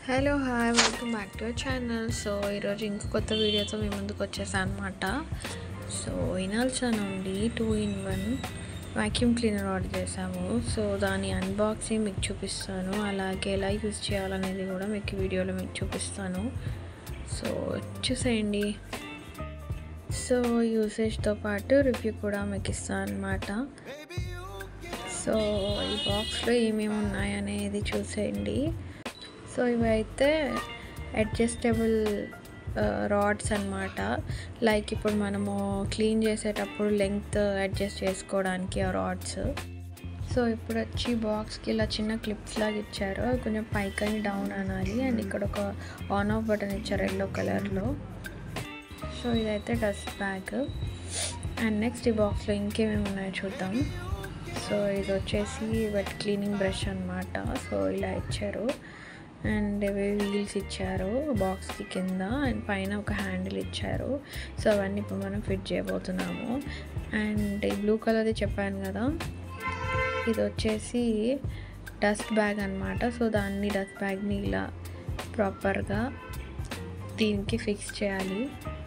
hello hi welcome back to our channel so ఈరోజు ఇంకో కొత్త వీడియోతో మీ ముందుకు వచ్చేసాను అనమాట సో ఇనాల్సా నుండి two in one vacuum cleaner order చేసాము సో దాని అన్బాక్సింగ్ మీకు చూపిస్తాను అలాగే ఎలా యూజ్ చేయాలనేది కూడా మీకు ఈ వీడియోలో మీకు చూపిస్తాను సో చూసేయండి సో యూసేజ్తో పాటు రివ్యూ కూడా మీకు ఇస్తాను అనమాట సో ఈ బాక్స్లో ఏమేమి ఉన్నాయనేది చూసేయండి సో ఇవైతే అడ్జస్టబుల్ రాడ్స్ అనమాట లైక్ ఇప్పుడు మనము క్లీన్ చేసేటప్పుడు లెంగ్త్ అడ్జస్ట్ చేసుకోవడానికి ఆ రాడ్స్ సో ఇప్పుడు వచ్చి బాక్స్కి ఇలా చిన్న క్లిప్స్ లాగా ఇచ్చారు అవి కొంచెం పైకని డౌన్ అనాలి అండ్ ఇక్కడ ఒక ఆన్ ఆఫ్ బటన్ ఇచ్చారు ఎల్లో కలర్లో సో ఇదైతే డస్ట్ బ్యాగ్ అండ్ నెక్స్ట్ ఈ బాక్స్లో ఇంకేమేమి ఉన్నాయో చూద్దాం సో ఇది వచ్చేసి వెట్ క్లీనింగ్ బ్రష్ అనమాట సో ఇలా ఇచ్చారు అండ్ ఇవి వీల్స్ ఇచ్చారు బాక్స్కి కింద అండ్ పైన ఒక హ్యాండిల్ ఇచ్చారు సో అవన్నీ ఇప్పుడు మనం ఫిట్ చేయబోతున్నాము అండ్ ఈ బ్లూ కలర్ది చెప్పాను కదా ఇది వచ్చేసి డస్ట్ బ్యాగ్ అనమాట సో దాన్ని డస్ట్ బ్యాగ్ని ఇలా ప్రాపర్గా దీనికి ఫిక్స్ చేయాలి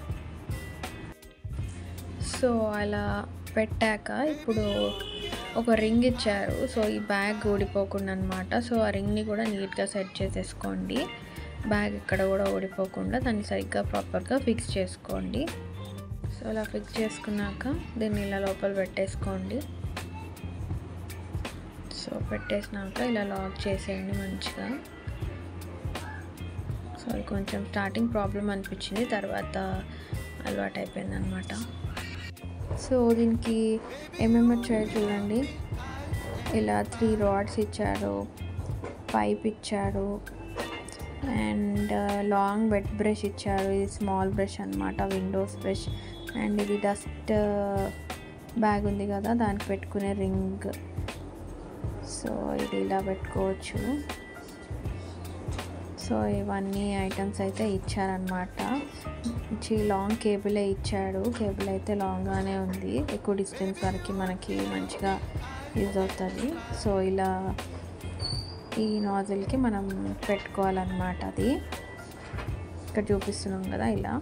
సో అలా పెట్టాక ఇప్పుడు ఒక రింగ్ ఇచ్చారు సో ఈ బ్యాగ్ ఊడిపోకుండా అనమాట సో ఆ రింగ్ని కూడా నీట్గా సెట్ చేసేసుకోండి బ్యాగ్ ఇక్కడ కూడా ఊడిపోకుండా దాన్ని సరిగ్గా ప్రాపర్గా ఫిక్స్ చేసుకోండి సో అలా ఫిక్స్ చేసుకున్నాక దీన్ని ఇలా లోపల పెట్టేసుకోండి సో పెట్టేసినాక ఇలా లాక్ చేసేయండి మంచిగా సో అది కొంచెం స్టార్టింగ్ ప్రాబ్లం అనిపించింది తర్వాత అలవాటు అయిపోయింది అనమాట సో దీనికి ఏమేమి వచ్చాయో చూడండి ఇలా త్రీ రాడ్స్ ఇచ్చారు పైప్ ఇచ్చారు అండ్ లాంగ్ వెట్ బ్రష్ ఇచ్చారు ఇది స్మాల్ బ్రష్ అనమాట విండోస్ బ్రష్ అండ్ ఇది డస్ట్ బ్యాగ్ ఉంది కదా దానికి పెట్టుకునే రింగ్ సో ఇది ఇలా పెట్టుకోవచ్చు సో ఇవన్నీ ఐటమ్స్ అయితే ఇచ్చారనమాట ఇచ్చి లాంగ్ కేబులే ఇచ్చాడు కేబుల్ అయితే లాంగ్గానే ఉంది ఎక్కువ డిస్టెన్స్ వరకు మనకి మంచిగా యూజ్ అవుతుంది సో ఇలా ఈ నాజిల్కి మనం పెట్టుకోవాలన్నమాట అది ఇక్కడ చూపిస్తున్నాం కదా ఇలా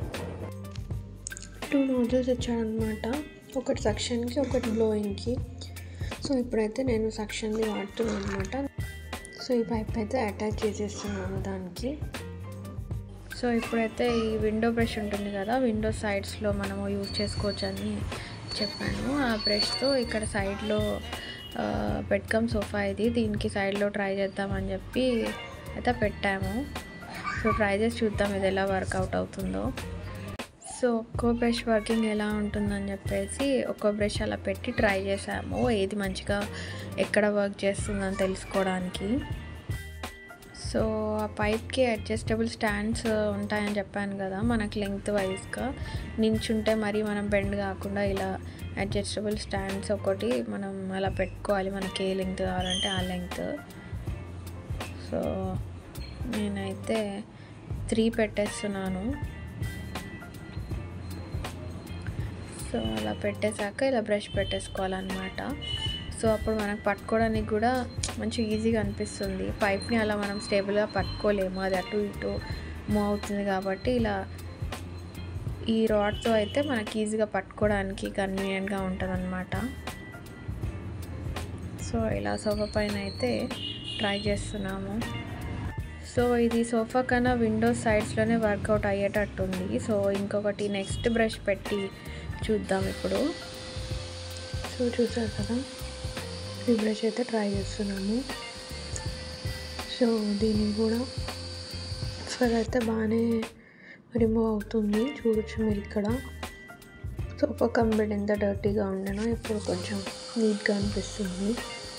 టూ నోజల్స్ ఇచ్చాడనమాట ఒకటి సక్షన్కి ఒకటి బ్లోయింగ్కి సో ఇప్పుడైతే నేను సక్షన్ది వాడుతున్నాను అనమాట సో ఈ పైప్ అయితే అటాచ్ చేసేస్తున్నాను దానికి సో ఇప్పుడైతే ఈ విండో బ్రష్ ఉంటుంది కదా విండో సైడ్స్లో మనము యూజ్ చేసుకోవచ్చు అని చెప్పాను ఆ బ్రష్తో ఇక్కడ సైడ్లో బెడ్కమ్ సోఫా ఇది దీనికి సైడ్లో ట్రై చేద్దామని చెప్పి అయితే పెట్టాము సో ట్రై చేసి చూద్దాం ఇది ఎలా వర్కౌట్ అవుతుందో సో ఒక్కో బ్రష్ వర్కింగ్ ఎలా ఉంటుందని చెప్పేసి ఒక్కో బ్రష్ అలా పెట్టి ట్రై చేసాము ఏది మంచిగా ఎక్కడ వర్క్ చేస్తుందని తెలుసుకోవడానికి సో ఆ పైప్కి అడ్జస్టబుల్ స్టాండ్స్ ఉంటాయని చెప్పాను కదా మనకి లెంగ్త్ వైజ్గా నించుంటే మరీ మనం బెండ్ కాకుండా ఇలా అడ్జస్టబుల్ స్టాండ్స్ ఒకటి మనం అలా పెట్టుకోవాలి మనకి ఏ లెంగ్త్ కావాలంటే ఆ లెంగ్త్ సో నేనైతే త్రీ పెట్టేస్తున్నాను సో అలా పెట్టేశాక ఇలా బ్రష్ పెట్టేసుకోవాలన్నమాట సో అప్పుడు మనకు పట్టుకోవడానికి కూడా మంచి ఈజీగా అనిపిస్తుంది పైప్ని అలా మనం స్టేబుల్గా పట్టుకోలేము అది అటు ఇటు మూవ్ అవుతుంది కాబట్టి ఇలా ఈ రాడ్తో అయితే మనకి ఈజీగా పట్టుకోవడానికి కన్వీనియంట్గా ఉంటుంది అనమాట సో ఇలా సోఫా పైన అయితే ట్రై చేస్తున్నాము సో ఇది సోఫా కన్నా విండోస్ సైడ్స్లోనే వర్కౌట్ అయ్యేటట్టుంది సో ఇంకొకటి నెక్స్ట్ బ్రష్ పెట్టి చూద్దాం ఇప్పుడు సో చూసారు కదా ఈ బ్రష్ అయితే ట్రై చేస్తున్నాము సో దీనికి కూడా ఫర్ అయితే బాగానే రిమూవ్ అవుతుంది చూడొచ్చు మీరు ఇక్కడ సోఫా కంబెడ్ ఎంత డర్టీగా ఉండేనో ఇప్పుడు కొంచెం నీట్గా అనిపిస్తుంది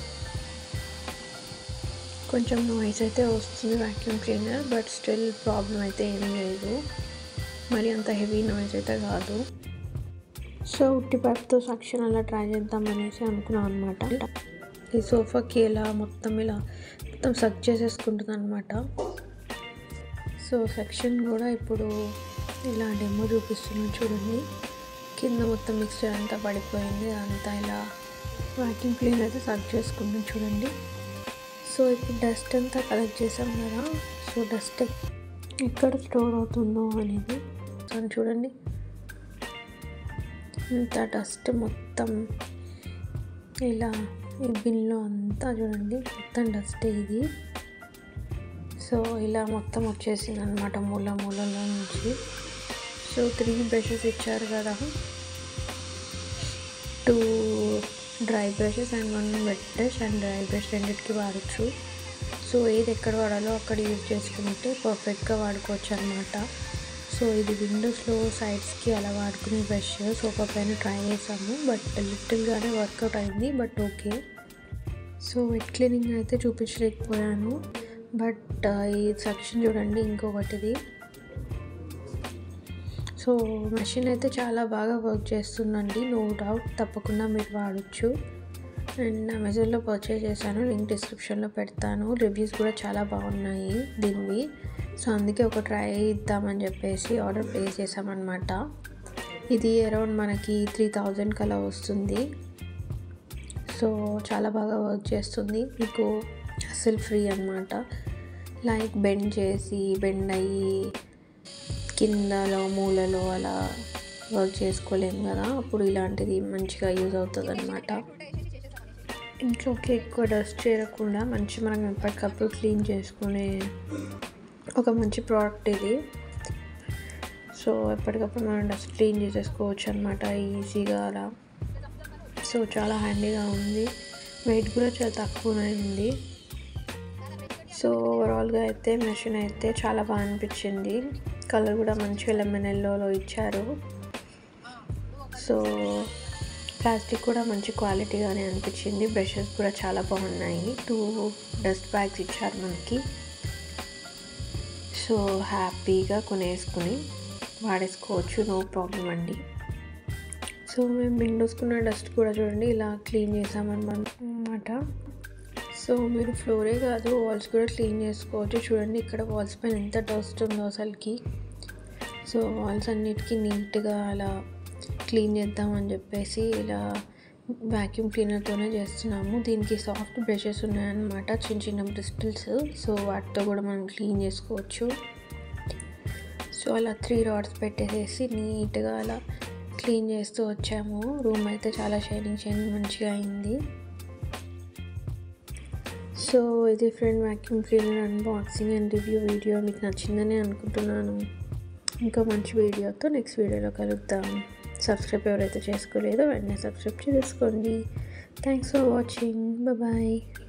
కొంచెం నాయిస్ అయితే వస్తుంది vacuum cleaner but still problem అయితే ఏమీ లేదు మరి అంత హెవీ నాయిస్ అయితే కాదు సో ఉట్టి పైప్తో సక్షన్ అలా ట్రై చేద్దాం అనేసి అనుకున్నాం అనమాట ఈ సోఫాకి ఇలా మొత్తం ఇలా మొత్తం సక్ చేసేసుకుంటుంది అనమాట సో సెక్షన్ కూడా ఇప్పుడు ఇలా డెమో చూపిస్తున్నాను చూడండి కింద మొత్తం మిక్స్చర్ అంతా పడిపోయింది అంతా ఇలా వాక్యూమ్ క్లీన్ అయితే సక్ చేసుకుంటుంది చూడండి సో ఇప్పుడు డస్ట్ అంతా కలెక్ట్ చేసాం కదా సో డస్ట్ ఎక్కడ స్టోర్ అవుతుందో అనేది సో చూడండి ఇంత డస్ట్ మొత్తం ఇలా ఈ బిన్లో అంతా చూడండి మొత్తం డస్ట్ ఇది సో ఇలా మొత్తం వచ్చేసింది అనమాట మూల మూలలో నుంచి సో త్రీ బ్రషెస్ ఇచ్చారు కదా two dry brushes and one wet brush and dry brush రెండింటికి వాడచ్చు సో ఏది ఎక్కడ వాడాలో అక్కడ యూజ్ చేసుకుంటే పర్ఫెక్ట్గా వాడుకోవచ్చు అనమాట సో ఇది విండోస్లో సైడ్స్కి అలా వాడుకునే బ్రష్ సోఫా పైన ట్రై చేసాము బట్ లిటిల్గానే వర్కౌట్ అయింది but okay so wet cleaning అయితే చూపించలేకపోయాను బట్ ఈ సెక్షన్ చూడండి ఇంకొకటిది సో మెషిన్ అయితే చాలా బాగా వర్క్ చేస్తుందండి నో డౌట్ తప్పకుండా మీరు వాడచ్చు అండ్ అమెజాన్లో పర్చేస్ చేశాను లింక్ డిస్క్రిప్షన్లో పెడతాను రివ్యూస్ కూడా చాలా బాగున్నాయి దీనివి సో అందుకే ఒక ట్రై ఇద్దామని చెప్పేసి ఆర్డర్ ప్లేస్ చేసామన్నమాట ఇది అరౌండ్ మనకి త్రీ థౌజండ్కి అలా వస్తుంది సో చాలా బాగా వర్క్ చేస్తుంది మీకు అసలు ఫ్రీ అనమాట లైక్ బెండ్ చేసి బెండ్ అయ్యి కిందలో మూలలో అలా వర్క్ చేసుకోలేము కదా అప్పుడు ఇలాంటిది మంచిగా యూజ్ అవుతుంది అనమాట ఇంట్లోకి ఎక్కువ డస్ట్ చేరకుండా మంచి మనం ఎప్పటికప్పుడు క్లీన్ చేసుకునే ఒక మంచి ప్రోడక్ట్ ఇది సో ఎప్పటికప్పుడు మనం డస్ట్ క్లీన్ చేసేసుకోవచ్చు అనమాట ఈజీగా అలా సో చాలా హ్యాండీగా ఉంది వెయిట్ కూడా చాలా తక్కువనే ఉంది సో ఓవరాల్గా అయితే మెషిన్ అయితే చాలా బాగా అనిపించింది కలర్ కూడా మంచిగా లెమన్ ఎల్లోలో ఇచ్చారు సో ప్లాస్టిక్ కూడా మంచి క్వాలిటీగానే అనిపించింది బ్రషెస్ కూడా చాలా బాగున్నాయి టూ డస్ట్ బ్యాగ్స్ ఇచ్చారు మనకి సో హ్యాపీగా కొనేసుకుని వాడేసుకోవచ్చు నో ప్రాబ్లం అండి సో మేము విండోస్కున్న డస్ట్ కూడా చూడండి ఇలా క్లీన్ చేసామన్నమాట సో మీరు ఫ్లోరే కాదు వాల్స్ కూడా క్లీన్ చేసుకోవచ్చు చూడండి ఇక్కడ వాల్స్ పైన ఎంత డస్ట్ ఉందో అసలుకి సో వాల్స్ అన్నిటికీ నీట్గా అలా క్లీన్ చేద్దామని చెప్పేసి ఇలా వ్యాక్యూమ్ క్లీనర్తోనే చేస్తున్నాము దీనికి సాఫ్ట్ బ్రషెస్ ఉన్నాయన్నమాట చిన్న చిన్న బ్రిస్టిల్స్ సో వాటితో కూడా మనం క్లీన్ చేసుకోవచ్చు సో అలా త్రీ రాడ్స్ పెట్టేసేసి నీట్గా అలా క్లీన్ చేస్తూ వచ్చాము రూమ్ అయితే చాలా షైనింగ్ షైనింగ్ మంచిగా అయింది సో ఇది friend vacuum cleaner unboxing and review video మీకు నచ్చిందని అనుకుంటున్నాను ఇంకా మంచి వీడియోతో నెక్స్ట్ వీడియోలో కలుద్దాం సబ్స్క్రైబ్ ఎవరైతే చేసుకోలేదో వెంటనే సబ్స్క్రైబ్ చేసుకోండి థ్యాంక్స్ ఫర్ వాచింగ్ బాయ్